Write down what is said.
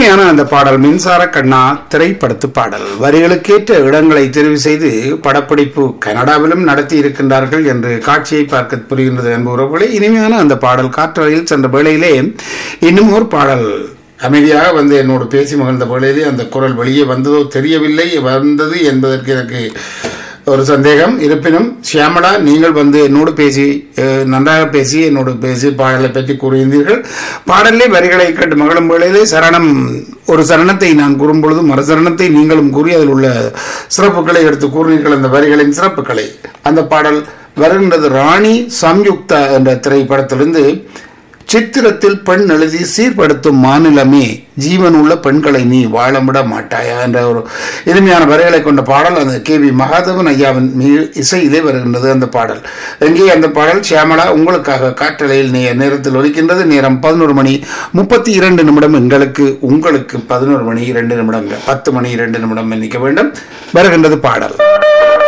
இனிமையான அந்த பாடல் மின்சார கண்ணா திரைப்படத்து பாடல் வரிகளுக்கேற்ற இடங்களை தெரிவு செய்து படப்பிடிப்பு கனடாவிலும் நடத்தி இருக்கின்றார்கள் என்று காட்சியை பார்க்க புரிகின்றது என்பவர்களே இனிமையான அந்த பாடல் காற்றலையில் சென்ற வேளையிலே இன்னும் ஒரு பாடல் அமைதியாக வந்து என்னோடு பேசி மகிழ்ந்த வேளையிலே அந்த குரல் வெளியே வந்ததோ தெரியவில்லை வந்தது என்பதற்கு எனக்கு ஒரு சந்தேகம் இருப்பினும் சியாமலா நீங்கள் வந்து என்னோடு பேசி அஹ், நன்றாக பேசி என்னோடு பேசி பாடலை பற்றி கூறியிருந்தீர்கள் பாடலே வரிகளை கேட்டு மகளும் வேளையிலே சரணம் ஒரு சரணத்தை நான் கூறும் பொழுது மறு சரணத்தை நீங்களும் கூறி அதில் உள்ள சிறப்புகளை எடுத்து கூறினீர்கள் அந்த வரிகளின் சிறப்புகளை அந்த பாடல் வருகின்றது ராணி சம்யுக்தா என்ற திரைப்படத்திலிருந்து சித்திரத்தில் பெண் எழுதி சீர்படுத்தும் மாநிலமே ஜீவன் உள்ள பெண்களை நீ வாழவிட மாட்டாயா என்ற ஒரு இனிமையான வரிகளை கொண்ட பாடல் அந்த கே வி மகாதேவன் ஐயாவின் மீ- இசையிலே வருகின்றது அந்த பாடல் எங்கே அந்த பாடல் சியாமலா உங்களுக்காக காற்றலையில் நே நேரத்தில் ஒலிக்கின்றது நேரம் பதினோரு மணி முப்பத்தி இரண்டு நிமிடம் எங்களுக்கு உங்களுக்கு பதினோரு மணி இரண்டு நிமிடம் பத்து மணி இரண்டு நிமிடம் மன்னிக்க வேண்டும் வருகின்றது பாடல்